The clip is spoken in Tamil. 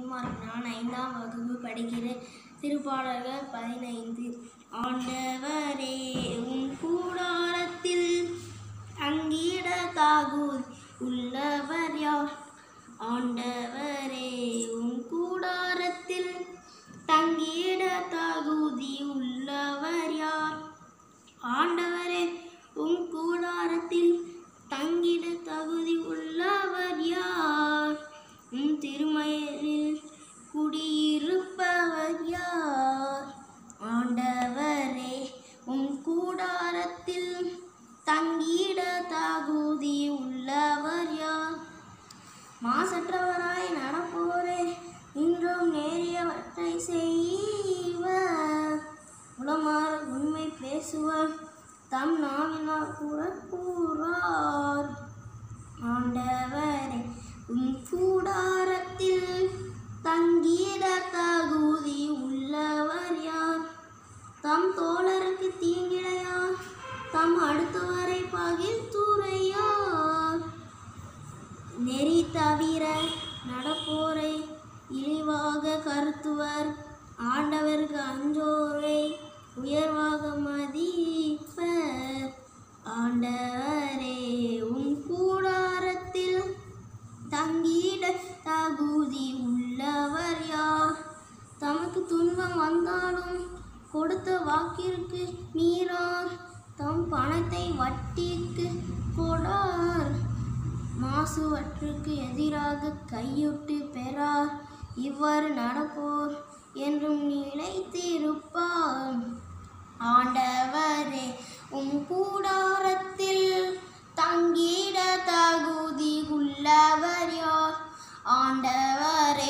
குமார் நான் ஐந்தாம் வகுப்பு படிக்கிறேன் திருப்பாடல்கள் பதினைந்து ஆண்டவரே உம் கூடாரத்தில் அங்கிட தாகூர் உள்ளவர் யார் ஆண்டவரே உம் கூடாரத்தில் தங்கிட தகுதி உள்ளவர் யார் ஆண்டவரே உம் கூடாரத்தில் தங்கிட தகுதி உள்ளவர் யார் உம் திருமயிலில் குடியிருப்பவர் யார் ஆண்டவரே உம் கூடாரத்தில் தங்கிட தகுதி உள்ளவர் யார் மாசற்றவராய் நடப்போரே இன்றும் நேரியவற்றை செய்வர் உளமாற உண்மை பேசுவர் தம் நாவினால் கூற கூறார் ஆண்டவரே உம் கூடாரத்தில் தங்கிட தகுதி உள்ளவர் யார் தம் தோழருக்கு தீங்கிடையார் தம் அடுத்தவரை பகில் துறையார் நெறி தவிர நடப்போரை இழிவாக கருத்துவர் ஆண்டவருக்கு அஞ்சோரை உயர்வாக மதிப்பர் ஆண்டவரே உம் கூடாரத்தில் தங்கிட தகுதி உள்ளவர் யார் தமக்கு துன்பம் வந்தாலும் கொடுத்த வாக்கிற்கு மீறார் தம் பணத்தை வட்டிக்கு கொடார் மாசுவற்றுக்கு எதிராக கையுட்டு பெறார் இவ்வாறு நடப்போர் என்றும் நிலைத்திருப்பார் ஆண்டவரே உம் கூடாரத்தில் தங்கிட தகுதி உள்ளவர் யார் ஆண்டவரே